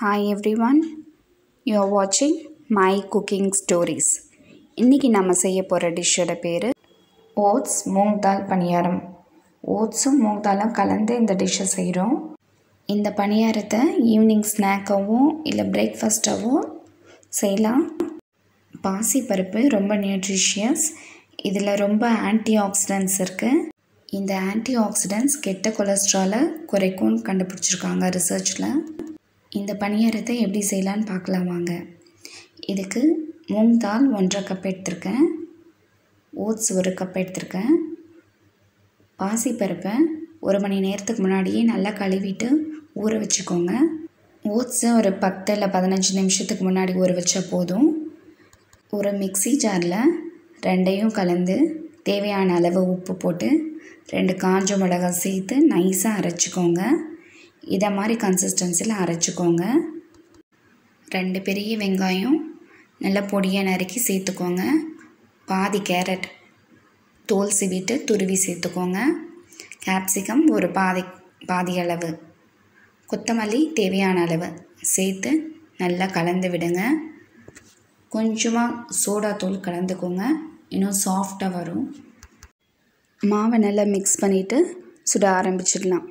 Hi everyone, you are watching my cooking stories. இன்றைக்கி நம்ம செய்ய போகிற டிஷ்ஷோட பேர் ஓட்ஸ் மூங் தால் பணியாரம் ஓட்ஸும் மூங் தாலும் கலந்து இந்த டிஷ்ஷை செய்கிறோம் இந்த பணியாரத்தை ஈவினிங் ஸ்நாக்காகவும் இல்லை பிரேக்ஃபாஸ்ட்டாகவும் செய்யலாம் பாசிப்பருப்பு ரொம்ப நியூட்ரிஷியஸ் இதில் ரொம்ப ஆன்டி ஆக்சிடென்ட்ஸ் இருக்குது இந்த ஆன்டி ஆக்சிடென்ட்ஸ் கெட்ட கொலஸ்ட்ராலை குறைக்கும்னு கண்டுபிடிச்சிருக்காங்க ரிசர்ச்சில் இந்த பணியாரத்தை எப்படி செய்யலான்னு பார்க்கலாம் வாங்க இதுக்கு மூங் தால் ஒன்றரை கப் எடுத்திருக்கேன் ஓட்ஸ் ஒரு கப் எடுத்திருக்கேன் பாசிப்பருப்பை ஒரு மணி நேரத்துக்கு முன்னாடியே நல்லா கழுவிட்டு ஊற வச்சுக்கோங்க ஓட்ஸை ஒரு பத்து இல்லை பதினஞ்சு நிமிஷத்துக்கு முன்னாடி ஊற வச்சா போதும் ஒரு மிக்ஸி ஜாரில் ரெண்டையும் கலந்து தேவையான அளவு உப்பு போட்டு ரெண்டு காஞ்ச மிளகாய் சேர்த்து நைஸாக அரைச்சிக்கோங்க இதை மாதிரி கன்சிஸ்டன்சியில் அரைச்சிக்கோங்க ரெண்டு பெரிய வெங்காயம் நல்லா பொடியாக நறுக்கி சேர்த்துக்கோங்க பாதி கேரட் தோல் சீவிட்டு துருவி சேர்த்துக்கோங்க கேப்சிகம் ஒரு பாதி பாதி அளவு கொத்தமல்லி தேவையான அளவு சேர்த்து நல்லா கலந்து விடுங்க கொஞ்சமாக சோடா தூள் கலந்துக்கோங்க இன்னும் சாஃப்டாக வரும் மாவை நல்லா மிக்ஸ் பண்ணிவிட்டு சுட ஆரம்பிச்சிடலாம்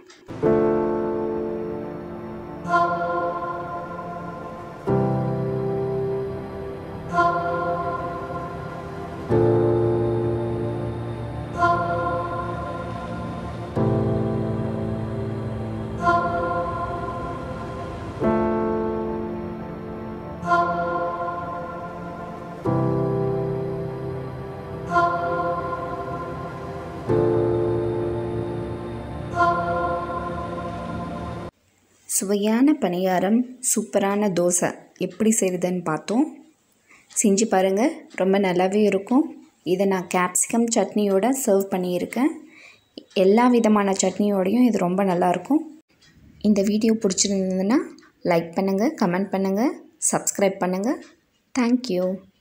சுவையான பணியாரம் சூப்பரான தோசை எப்படி செய்கிறதுன்னு பார்த்தோம் செஞ்சு பாருங்கள் ரொம்ப நல்லாவே இருக்கும் இதை நான் கேப்சிகம் சட்னியோட சர்வ் பண்ணியிருக்கேன் எல்லா விதமான சட்னியோடையும் இது ரொம்ப நல்லாயிருக்கும் இந்த வீடியோ பிடிச்சிருந்ததுன்னா லைக் பண்ணுங்கள் கமெண்ட் பண்ணுங்கள் சப்ஸ்கிரைப் பண்ணுங்கள் தேங்க்யூ